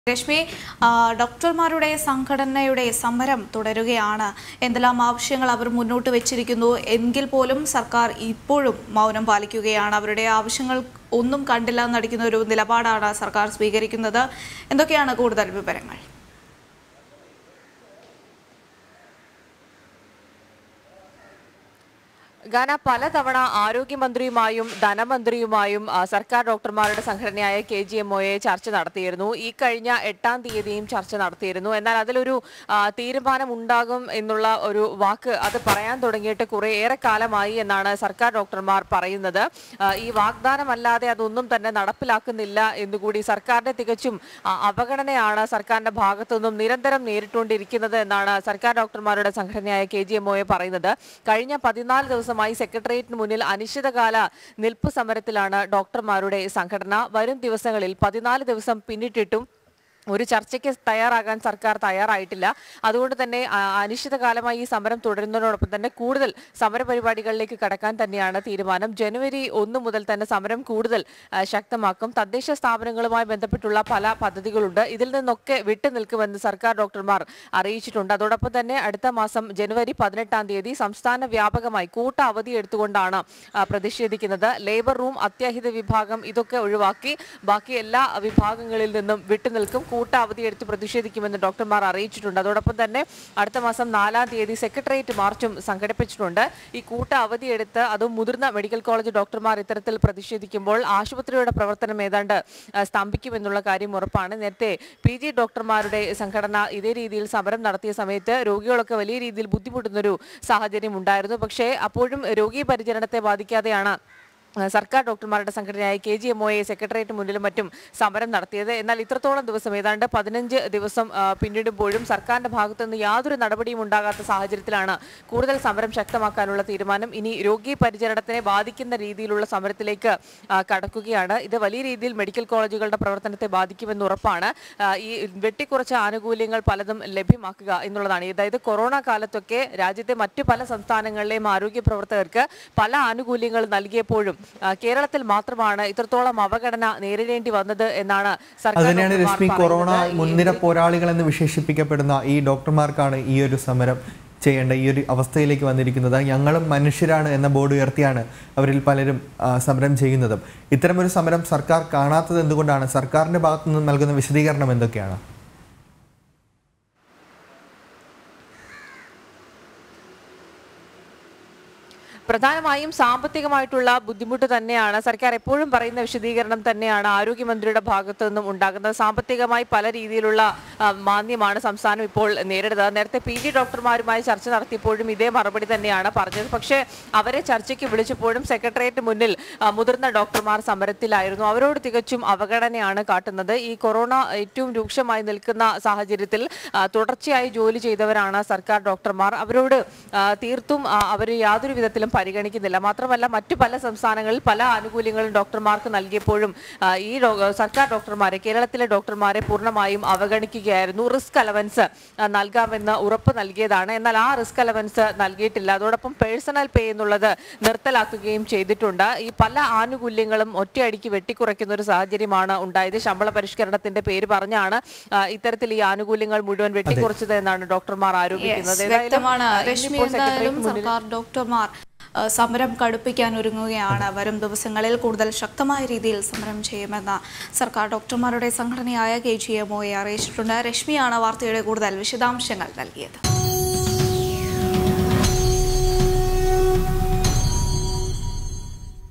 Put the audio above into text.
രശ്മി ആ, ഡോക്ടർമാരുടെ സംഘടനയുടെ സമരം തുടരുകയാണ് എന്തെല്ലാം ആവശ്യങ്ങൾ അവർ മുന്നോട്ട് വെച്ചിരിക്കുന്നു എങ്കിൽ പോലും സർക്കാർ ഇപ്പോഴും മൗനം പാലിക്കുകയാണ് അവരുടെ ആവശ്യങ്ങൾ ഒന്നും കണ്ടില്ല എന്നടിക്കുന്ന ഒരു നിലപാടാണ് സർക്കാർ സ്വീകരിക്കുന്നത് എന്തൊക്കെയാണ് കൂടുതൽ വിവരങ്ങൾ ഗാന പലതവണ ആരോഗ്യമന്ത്രിയുമായും ധനമന്ത്രിയുമായും ആ, സർക്കാർ ഡോക്ടർമാരുടെ സംഘടനയായ കെ ജി എം ഒയെ ചർച്ച നടത്തിയിരുന്നു ഈ കഴിഞ്ഞ എട്ടാം തീയതിയും ചർച്ച നടത്തിയിരുന്നു എന്നാൽ അതിലൊരു ആ, തീരുമാനം ഉണ്ടാകും എന്നുള്ള ഒരു വാക്ക് അത് പറയാൻ തുടങ്ങിയിട്ട് കുറെ ഏറെ കാലമായി എന്നാണ് സർക്കാർ ഡോക്ടർമാർ പറയുന്നത് ആ, ഈ വാഗ്ദാനമല്ലാതെ അതൊന്നും തന്നെ നടപ്പിലാക്കുന്നില്ല എന്നുകൂടി സർക്കാരിന്റെ തികച്ചും ആ, അവഗണനയാണ് സർക്കാരിന്റെ ഭാഗത്തുനിന്നും നിരന്തരം നേരിട്ടുകൊണ്ടിരിക്കുന്നത് എന്നാണ് സർക്കാർ ഡോക്ടർമാരുടെ സംഘടനയായ കെ ജി എം ഒയെ പറയുന്നത് കഴിഞ്ഞ പതിനാല് ദിവസമായി സെക്രട്ടേറിയറ്റിന് മുന്നിൽ അനിശ്ചിതകാല നിൽപ്പ് സമരത്തിലാണ് ഡോക്ടർമാരുടെ സംഘടന വരും ദിവസങ്ങളിൽ പതിനാല് ദിവസം പിന്നിട്ടിട്ടും ഒരു ചർച്ചയ്ക്ക് തയ്യാറാകാൻ സർക്കാർ തയ്യാറായിട്ടില്ല അതുകൊണ്ട് തന്നെ ആ, അനിശ്ചിതകാലമായി ഈ സമരം തുടരുന്നതിനോടൊപ്പം തന്നെ കൂടുതൽ സമരപരിപാടികളിലേക്ക് കടക്കാൻ തന്നെയാണ് തീരുമാനം ജനുവരി ഒന്ന് മുതൽ തന്നെ സമരം കൂടുതൽ ആ, ശക്തമാക്കും തദ്ദേശ സ്ഥാപനങ്ങളുമായി ബന്ധപ്പെട്ടുള്ള പല പദ്ധതികളുണ്ട് ഇതിൽ നിന്നൊക്കെ വിട്ടു നിൽക്കുമെന്ന് സർക്കാർ ഡോക്ടർമാർ അറിയിച്ചിട്ടുണ്ട് അതോടൊപ്പം തന്നെ അടുത്ത മാസം ജനുവരി പതിനെട്ടാം തീയതി സംസ്ഥാന വ്യാപകമായി കൂട്ട അവധി എടുത്തുകൊണ്ടാണ് ആ, പ്രതിഷേധിക്കുന്നത് ലേബർ റൂം അത്യാഹിത വിഭാഗം ഇതൊക്കെ ഒഴിവാക്കി ബാക്കി എല്ലാ വിഭാഗങ്ങളിൽ നിന്നും വിട്ടുനിൽക്കും കൂട്ട അവധി എടുത്ത് പ്രതിഷേധിക്കുമെന്ന് ഡോക്ടർമാർ അറിയിച്ചിട്ടുണ്ട് അതോടൊപ്പം തന്നെ അടുത്ത മാസം നാലാം തീയതി സെക്രട്ടേറിയറ്റ് മാർച്ചും സംഘടിപ്പിച്ചിട്ടുണ്ട് ഈ കൂട്ട അവധി എടുത്ത് അതും മുതിർന്ന മെഡിക്കൽ കോളേജ് ഡോക്ടർമാർ ഇത്തരത്തിൽ പ്രതിഷേധിക്കുമ്പോൾ ആശുപത്രിയുടെ പ്രവർത്തനം ഏതാണ്ട് ആ, സ്തംഭിക്കുമെന്നുള്ള കാര്യം ഉറപ്പാണ് നേരത്തെ പി ജി ഡോക്ടർമാരുടെ സംഘടന ഇതേ രീതിയിൽ സമരം നടത്തിയ സമയത്ത് രോഗികളൊക്കെ വലിയ രീതിയിൽ ബുദ്ധിമുട്ടുന്നൊരു സാഹചര്യം ഉണ്ടായിരുന്നു പക്ഷേ അപ്പോഴും രോഗി പരിചരണത്തെ ബാധിക്കാതെയാണ് ആ, സർക്കാർ ഡോക്ടർമാരുടെ സംഘടനയായ K G M O A secretariat മുന്നിലും മറ്റും സമരം നടത്തിയത് എന്നാൽ ഇത്രത്തോളം ദിവസം ഏതാണ്ട് പതിനഞ്ച് ദിവസം ആ, പിന്നിടുമ്പോഴും സർക്കാരിന്റെ ഭാഗത്തു നിന്ന് യാതൊരു നടപടിയും ഉണ്ടാകാത്ത സാഹചര്യത്തിലാണ് കൂടുതൽ സമരം ശക്തമാക്കാനുള്ള തീരുമാനം ഇനി രോഗി പരിചരണത്തിനെ ബാധിക്കുന്ന രീതിയിലുള്ള സമരത്തിലേക്ക് ആ, കടക്കുകയാണ് ഇത് വലിയ രീതിയിൽ മെഡിക്കൽ കോളേജുകളുടെ പ്രവർത്തനത്തെ ബാധിക്കുമെന്ന് ഉറപ്പാണ് ആ, ഈ വെട്ടിക്കുറച്ച ആനുകൂല്യങ്ങൾ പലതും ലഭ്യമാക്കുക എന്നുള്ളതാണ് അതായത് കൊറോണ കാലത്തൊക്കെ രാജ്യത്തെ മറ്റു പല സംസ്ഥാനങ്ങളിലെയും ആരോഗ്യ പ്രവർത്തകർക്ക് പല ആനുകൂല്യങ്ങൾ നൽകിയപ്പോഴും ആ, കേരളത്തിൽ മാത്രമാണ് ഇത്രത്തോളം അവഗണന നേരിടേണ്ടി വന്നത് എന്നാണ് സർക്കാർ അതുതന്നെയാണ് ഡോക്ടർമാർ രശ്മി കൊറോണ പറയുന്നത്. ഈ മുൻനിര പോരാളികൾ എന്ന് വിശേഷിപ്പിക്കപ്പെടുന്ന ഈ ഡോക്ടർമാർക്കാണ് ഈ ഒരു സമരം ചെയ്യേണ്ട ഈ ഒരു അവസ്ഥയിലേക്ക് വന്നിരിക്കുന്നത് ഞങ്ങളും മനുഷ്യരാണ് എന്ന ബോർഡ് ഉയർത്തിയാണ് അവരിൽ പലരും ആ, സമരം ചെയ്യുന്നതും ഇത്തരമൊരു സമരം സർക്കാർ കാണാത്തത് എന്തുകൊണ്ടാണ് സർക്കാരിന്റെ ഭാഗത്തു നിന്ന് നൽകുന്ന വിശദീകരണം എന്തൊക്കെയാണ് പ്രധാനമായും സാമ്പത്തികമായിട്ടുള്ള ബുദ്ധിമുട്ട് തന്നെയാണ് സർക്കാർ എപ്പോഴും പറയുന്ന വിശദീകരണം തന്നെയാണ് ആരോഗ്യമന്ത്രിയുടെ ഭാഗത്തു നിന്നും ഉണ്ടാകുന്നത് സാമ്പത്തികമായി പല രീതിയിലുള്ള ആ, മാന്ദ്യമാണ് സംസ്ഥാനം ഇപ്പോൾ നേരിടുന്നത് നേരത്തെ പി ജി ഡോക്ടർമാരുമായി ചർച്ച നടത്തിയപ്പോഴും ഇതേ മറുപടി തന്നെയാണ് പറഞ്ഞത് പക്ഷേ അവരെ ചർച്ചയ്ക്ക് വിളിച്ചപ്പോഴും സെക്രട്ടേറിയറ്റ് മുന്നിൽ ആ, മുതിർന്ന ഡോക്ടർമാർ സമരത്തിലായിരുന്നു അവരോട് തികച്ചും അവഗണനയാണ് കാട്ടുന്നത് ഈ കൊറോണ ഏറ്റവും രൂക്ഷമായി നിൽക്കുന്ന സാഹചര്യത്തിൽ ആ, തുടർച്ചയായി ജോലി ചെയ്തവരാണ് സർക്കാർ ഡോക്ടർമാർ അവരോട് ആ, തീർത്തും അവർ യാതൊരു വിധത്തിലും പരിഗണിക്കുന്നില്ല മാത്രമല്ല മറ്റു പല സംസ്ഥാനങ്ങളിൽ പല ആനുകൂല്യങ്ങളും ഡോക്ടർമാർക്ക് നൽകിയപ്പോഴും ആ, ഈ ഡോ- സർക്കാർ ഡോക്ടർമാരെ കേരളത്തിലെ ഡോക്ടർമാരെ പൂർണ്ണമായും അവഗണിക്കുകയായിരുന്നു റിസ്ക് അലവൻസ് ആ, നൽകാമെന്ന് ഉറപ്പ് നൽകിയതാണ് എന്നാൽ ആ റിസ്ക് അലവൻസ് നൽകിയിട്ടില്ല അതോടൊപ്പം പേഴ്സണൽ പേ എന്നുള്ളത് നിർത്തലാക്കുകയും ചെയ്തിട്ടുണ്ട് ഈ പല ആനുകൂല്യങ്ങളും ഒറ്റയടിക്ക് വെട്ടിക്കുറയ്ക്കുന്ന ഒരു സാഹചര്യമാണ് ഉണ്ടായത് ശമ്പള പരിഷ്കരണത്തിന്റെ പേര് പറഞ്ഞാണ് ആ, ഇത്തരത്തിൽ ഈ ആനുകൂല്യങ്ങൾ മുഴുവൻ വെട്ടിക്കുറച്ചത് എന്നാണ് ഡോക്ടർമാർ ആരോപിക്കുന്നത് ഏതായാലും, വ്യക്തമാണ് ആ, രശ്മി ഇന്നിപ്പോൾ എന്തായാലും സെക്രട്ടേറിയറ്റ് മുന്നിൽ സർക്കാർ ഡോക്ടർമാർ ആ, സമരം കടുപ്പിക്കാൻ ഒരുങ്ങുകയാണ് വരും ദിവസങ്ങളിൽ കൂടുതൽ ശക്തമായ രീതിയിൽ സമരം ചെയ്യുമെന്ന് സർക്കാർ ഡോക്ടർമാരുടെ സംഘടനയായ കെ ജി എം ഒയെ അറിയിച്ചിട്ടുണ്ട് രശ്മിയാണ് വാർത്തയുടെ കൂടുതൽ വിശദാംശങ്ങൾ നൽകിയത്